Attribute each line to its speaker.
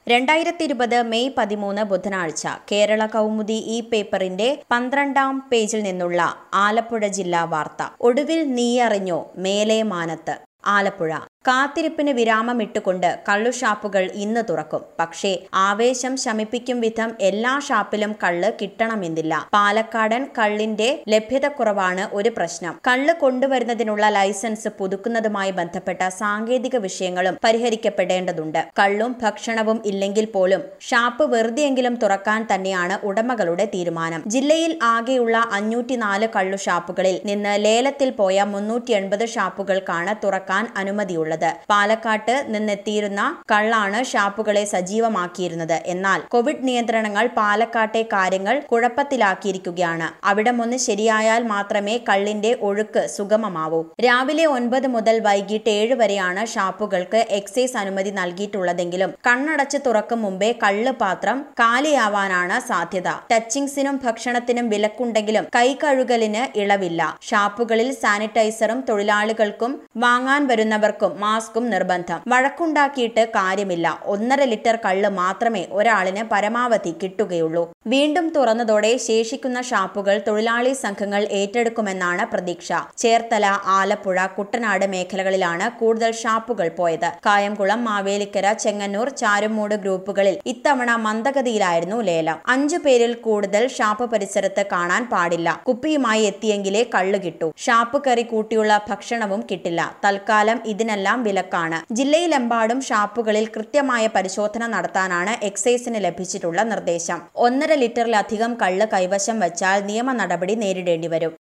Speaker 1: രണ്ടായിരത്തി ഇരുപത് മെയ് പതിമൂന്ന് ബുധനാഴ്ച കേരള കൗമുദി ഈ പേപ്പറിന്റെ പന്ത്രണ്ടാം പേജിൽ നിന്നുള്ള ആലപ്പുഴ ജില്ലാ വാർത്ത ഒടുവിൽ നീയറിഞ്ഞോ മേലെ മാനത്ത് ആലപ്പുഴ കാത്തിരിപ്പിന് വിരാമമിട്ടുകൊണ്ട് കള്ളുഷാപ്പുകൾ ഇന്ന് തുറക്കും പക്ഷേ ആവേശം ശമിപ്പിക്കും വിധം എല്ലാ ഷാപ്പിലും കള്ള് കിട്ടണമെന്നില്ല പാലക്കാടൻ കള്ളിന്റെ ലഭ്യതക്കുറവാണ് ഒരു പ്രശ്നം കള്ള് കൊണ്ടുവരുന്നതിനുള്ള ലൈസൻസ് പുതുക്കുന്നതുമായി ബന്ധപ്പെട്ട സാങ്കേതിക വിഷയങ്ങളും പരിഹരിക്കപ്പെടേണ്ടതുണ്ട് കള്ളും ഭക്ഷണവും ഇല്ലെങ്കിൽ പോലും ഷാപ്പ് വെറുതെയെങ്കിലും തുറക്കാൻ തന്നെയാണ് ഉടമകളുടെ തീരുമാനം ജില്ലയിൽ ആകെയുള്ള അഞ്ഞൂറ്റിനാല് കള്ളു ഷാപ്പുകളിൽ നിന്ന് ലേലത്തിൽ പോയ മുന്നൂറ്റി എൺപത് ഷാപ്പുകൾക്കാണ് തുറക്കാൻ അനുമതിയുള്ളത് പാലക്കാട്ട് നിന്നെത്തിയിരുന്ന കള്ളാണ് ഷാപ്പുകളെ സജീവമാക്കിയിരുന്നത് എന്നാൽ കോവിഡ് നിയന്ത്രണങ്ങൾ പാലക്കാട്ടെ കാര്യങ്ങൾ കുഴപ്പത്തിലാക്കിയിരിക്കുകയാണ് അവിടമൊന്ന് ശരിയായാൽ മാത്രമേ കള്ളിന്റെ ഒഴുക്ക് സുഗമമാവൂ രാവിലെ ഒൻപത് മുതൽ വൈകിട്ട് ഏഴ് വരെയാണ് ഷാപ്പുകൾക്ക് എക്സൈസ് അനുമതി നൽകിയിട്ടുള്ളതെങ്കിലും കണ്ണടച്ച് തുറക്കും മുമ്പേ കള്ള് പാത്രം കാലിയാവാനാണ് സാധ്യത ടച്ചിങ്സിനും ഭക്ഷണത്തിനും വിലക്കുണ്ടെങ്കിലും കൈ കഴുകലിന് ഇളവില്ല ഷാപ്പുകളിൽ സാനിറ്റൈസറും തൊഴിലാളികൾക്കും വാങ്ങാൻ വരുന്നവർക്കും മാസ്കും നിർബന്ധം വഴക്കുണ്ടാക്കിയിട്ട് കാര്യമില്ല ഒന്നര ലിറ്റർ കള്ള് മാത്രമേ ഒരാളിന് പരമാവധി കിട്ടുകയുള്ളൂ വീണ്ടും തുറന്നതോടെ ശേഷിക്കുന്ന ഷാപ്പുകൾ തൊഴിലാളി സംഘങ്ങൾ ഏറ്റെടുക്കുമെന്നാണ് പ്രതീക്ഷ ചേർത്തല ആലപ്പുഴ കുട്ടനാട് മേഖലകളിലാണ് കൂടുതൽ ഷാപ്പുകൾ പോയത് കായംകുളം മാവേലിക്കര ചെങ്ങന്നൂർ ചാരുമൂട് ഗ്രൂപ്പുകളിൽ ഇത്തവണ മന്ദഗതിയിലായിരുന്നു ലേലം അഞ്ചു പേരിൽ കൂടുതൽ ഷാപ്പ് പരിസരത്ത് കാണാൻ പാടില്ല കുപ്പിയുമായി എത്തിയെങ്കിലേ കള്ളു കിട്ടൂ ഷാപ്പ് കറി കൂട്ടിയുള്ള ഭക്ഷണവും കിട്ടില്ല തൽക്കാലം ഇതിനെല്ലാം വിലക്കാണ് ജില്ലയിലെമ്പാടും ഷാപ്പുകളിൽ കൃത്യമായ പരിശോധന നടത്താനാണ് എക്സൈസിന് ലഭിച്ചിട്ടുള്ള നിർദ്ദേശം ഒന്നര ലിറ്ററിലധികം കള്ള് കൈവശം വച്ചാൽ നിയമ നടപടി നേരിടേണ്ടി വരും